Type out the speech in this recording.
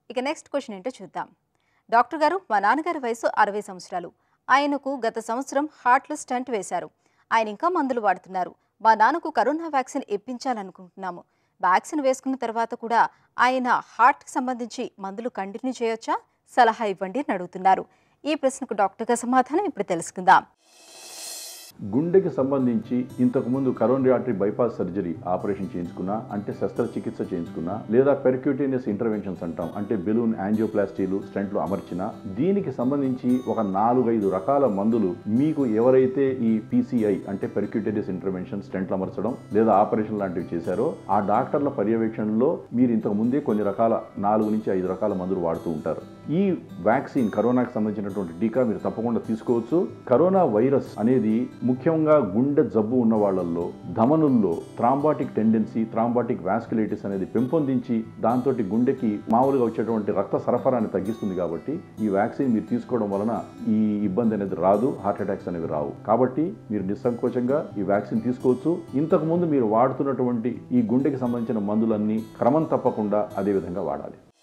ఇక next question ఏంటో చూద్దాం డాక్టర్ గారు మా నాన్నగారి వయసు అరవై సంవత్సరాలు ఆయనకు గత సంవత్సరం హార్ట్లో స్టంట్ వేశారు ఆయన ఇంకా మందులు వాడుతున్నారు మా నాన్నకు కరోనా వ్యాక్సిన్ ఇప్పించాలనుకుంటున్నాము వ్యాక్సిన్ వేసుకున్న తర్వాత కూడా ఆయన హార్ట్కి సంబంధించి మందులు కంటిన్యూ చేయొచ్చా సలహా ఇవ్వండి అని అడుగుతున్నారు ఈ ప్రశ్నకు డాక్టర్ గారి సమాధానం ఇప్పుడు తెలుసుకుందాం గుండెకి సంబంధించి ఇంతకుముందు coronary artery bypass surgery operation చేయించుకున్నా అంటే శస్త్రచికిత్స చేయించుకున్నా లేదా పెర్క్యూటేనియస్ ఇంటర్వెన్షన్స్ అంటాం అంటే బెలూన్ యాంజియోప్లాస్టీలు స్టెంట్లు అమర్చినా దీనికి సంబంధించి ఒక నాలుగైదు రకాల మందులు మీకు ఎవరైతే ఈ పీసీఐ అంటే పెర్క్యూటేనియస్ ఇంటర్వెన్షన్ స్టెంట్లు అమర్చడం లేదా ఆపరేషన్ లాంటివి చేశారో ఆ డాక్టర్ల పర్యవేక్షణలో మీరు ఇంతకు ముందే కొన్ని రకాల నాలుగు నుంచి ఐదు రకాల మందులు వాడుతూ ఉంటారు ఈ వ్యాక్సిన్ కరోనాకి సంబంధించినటువంటి టీకా మీరు తప్పకుండా తీసుకోవచ్చు కరోనా వైరస్ అనేది ముఖ్యంగా గుండె జబ్బు ఉన్న వాళ్ళల్లో ధమనుల్లో థ్రాంబాటిక్ టెండెన్సీ థ్రాంబాటిక్ వాస్కులైటిస్ అనేది పెంపొందించి దాంతో గుండెకి మామూలుగా వచ్చేటువంటి రక్త సరఫరాని తగ్గిస్తుంది కాబట్టి ఈ వ్యాక్సిన్ మీరు తీసుకోవడం వలన ఈ ఇబ్బంది అనేది రాదు హార్ట్ అటాక్స్ అనేవి రావు కాబట్టి మీరు నిస్సంకోచంగా ఈ వ్యాక్సిన్ తీసుకోవచ్చు ఇంతకు ముందు మీరు వాడుతున్నటువంటి ఈ గుండెకి సంబంధించిన మందులన్నీ క్రమం తప్పకుండా అదే విధంగా వాడాలి